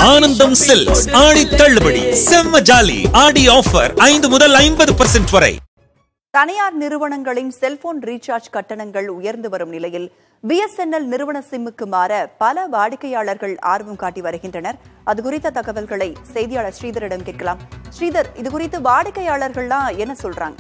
ஆனந்தம் சில்க்ஸ் ஆடி தள்ளுபடி செம்ம ஜாலி ஆடி ஆஃபர் ஐந்து முதல் ஐம்பது பர்சன்ட் வரை தனியார் நிறுவனங்களின் செல்போன் ரீசார்ஜ் கட்டணங்கள் உயர்ந்து வரும் நிலையில் பிஎஸ்என்எல் நிறுவன சிம்முக்கு மாற பல வாடிக்கையாளர்கள் ஆர்வம் காட்டி வருகின்றனர் அது குறித்த தகவல்களை செய்தியாளர் ஸ்ரீதரிடம் கேட்கலாம் ஸ்ரீதர் இது குறித்து வாடிக்கையாளர்கள்லாம் என்ன சொல்றாங்க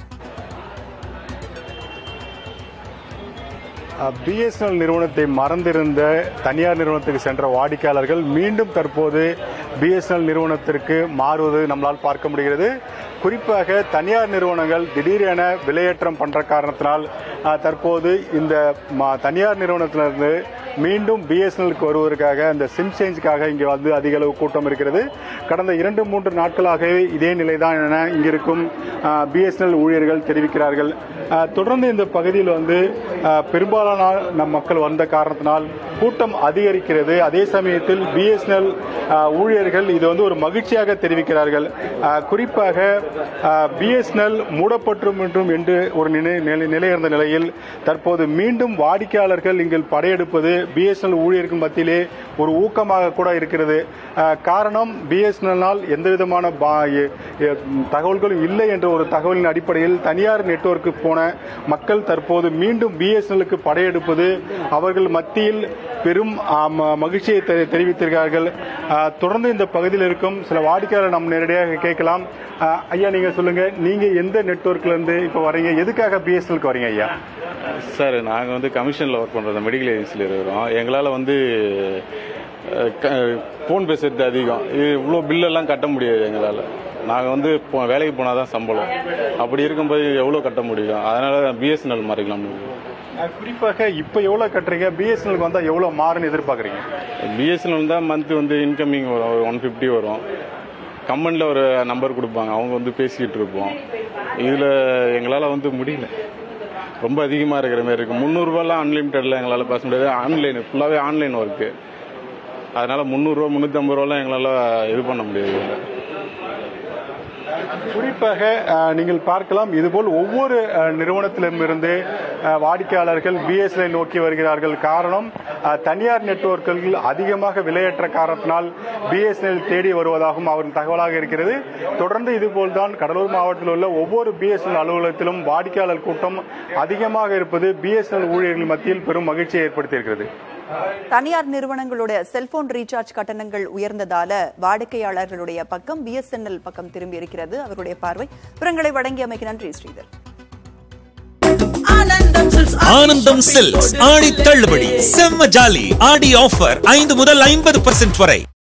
பிஎஸ்என்எல் நிறுவனத்தை மறந்திருந்த தனியார் நிறுவனத்துக்கு சென்ற வாடிக்கையாளர்கள் மீண்டும் தற்போது பிஎஸ்என்எல் நிறுவனத்திற்கு மாறுவது நம்மளால் பார்க்க முடிகிறது குறிப்பாக தனியார் நிறுவனங்கள் திடீரென விலையேற்றம் பண்ற காரணத்தினால் அஹ், தற்போது இந்த ம- தனியார் நிறுவனத்திலிருந்து மீண்டும் பிஎஸ்என்எலுக்கு வருவதற்காக அந்த சிம் சேஞ்சுக்காக இங்கே வந்து அதிக அளவு கூட்டம் இருக்கிறது கடந்த இரண்டு மூன்று நாட்களாகவே இதே நிலைதான் என இங்கிருக்கும் பிஎஸ்என்எல் ஊழியர்கள் தெரிவிக்கிறார்கள் அஹ், தொடர்ந்து இந்த பகுதியில் வந்து அஹ், பெரும்பாலான நம் மக்கள் வந்த காரணத்தினால் கூட்டம் அதிகரிக்கிறது அதே சமயத்தில் பிஎஸ்என்எல் ஊழியர்கள் இது வந்து ஒரு மகிழ்ச்சியாக தெரிவிக்கிறார்கள் அஹ், குறிப்பாக பிஎஸ்என்எல் மூடப்பட்டும் என்றும் என்று ஒரு நிலை நிலை- நிலை இருந்த நிலையில் தற்போது மீண்டும் வாடிக்கையாளர்கள் இங்கு படையெடுப்பது பிஎஸ்என்எல் ஊழியர்கள் மத்தியிலே ஒரு ஊக்கமாக கூட இருக்கிறது அஹ், காரணம் பிஎஸ்என்எல்னால் எந்த விதமான பா- எ- எ- தகவல்களும் இல்லை என்ற ஒரு தகவலின் அடிப்படையில் தனியார் நெட்வொர்க்கு போன மக்கள் தற்போது மீண்டும் பிஎஸ்என்எலுக்கு படையெடுப்பது அவர்கள் மத்தியில் பெரும் ஆம், மகிழ்ச்சியை தெரி- தெரிவித்திருக்கிறார்கள் அஹ், தொடர்ந்து இந்த பகுதியில் இருக்கும் சில வாடிக்கையாளர் நம்ம நேரடியாக கேட்கலாம் அஹ், ஐயா நீங்க சொல்லுங்க நீங்க எந்த நெட்வொர்க்ல இருந்து இப்ப வரீங்க எதுக்காக பிஎஸ்என்எலுக்கு வரீங்க ஐயா சார் நாங்கள் வந்து கமிஷனில் ஒர்க் பண்ணுறோம் மெடிக்கல் ஏஜென்சியில் இருக்கிறோம் எங்களால் வந்து ஃபோன் பேசுறது அதிகம் இது இவ்வளோ பில்லெல்லாம் கட்ட முடியாது எங்களால் நாங்கள் வந்து இப்போ வேலைக்கு போனால் தான் சம்பளம் அப்படி இருக்கும்போது எவ்வளோ கட்ட முடியும் அதனால் பிஎஸ்என்எல் மாறிக்கலாம் அஹ், குறிப்பாக இப்ப எவ்வளவு கட்டுறீங்க பிஎஸ்என்எலுக்கு வந்தா எவ்வளவு மாறுன்னு எதிர்பார்க்கறீங்க பிஎஸ்என்எல் தான் மந்த் வந்து இன்கமிங் வரும் ஒரு ஒன் ஃபிஃப்டி வரும் கம்பெனியில் ஒரு நம்பர் கொடுப்பாங்க அவங்க வந்து பேசிக்கிட்டு இருப்போம் இதில் எங்களால் வந்து முடியல ரொம்ப அதிகமாக இருக்கிற மாதிரி இருக்குது முந்நூறுரூவாலாம் அன்லிமிட்டடில் எங்களால் பேச முடியாது ஆன்லைன் ஃபுல்லாகவே ஆன்லைன் ஒர்க்கு அதனால் முந்நூறுரூவா முந்நூற்றம்பது ரூபாலாம் எங்களால் இது பண்ண முடியாது குறிப்பாக அஹ், நீங்கள் பார்க்கலாம் இதுபோல் ஒவ்வொரு அஹ், நிறுவனத்திலுமிருந்து அஹ், வாடிக்கையாளர்கள் பிஎஸ்என்ஐ நோக்கி வருகிறார்கள் காரணம் அஹ், தனியார் நெட்வொர்க்குகள் அதிகமாக விலையேற்ற காரணத்தினால் பிஎஸ்என்எல் தேடி வருவதாகவும் அவரின் தகவலாக இருக்கிறது தொடர்ந்து இதுபோல்தான் கடலூர் மாவட்டத்தில் உள்ள ஒவ்வொரு பிஎஸ்என்எல் அலுவலகத்திலும் வாடிக்கையாளர் கூட்டம் அதிகமாக இருப்பது பிஎஸ்என்எல் ஊழியர்கள் மத்தியில் பெரும் மகிழ்ச்சியை ஏற்படுத்தியிருக்கிறது தனியார் நிறுவனங்களுடைய செல்போன் ரீசார்ஜ் கட்டணங்கள் உயர்ந்ததால வாடிக்கையாளர்களுடைய பக்கம் பிஎஸ்என்எல் பக்கம் திரும்பி இருக்கிறது அவருடைய பார்வை விவரங்களை வழங்கியமைக்கு நன்றி ஸ்ரீதர் ஆனந்தம் சில்க்ஸ் ஆடி தள்ளுபடி செம்ம ஜாலி ஆடி ஆஃபர் ஐந்து முதல் ஐம்பது பர்சன்ட் வரை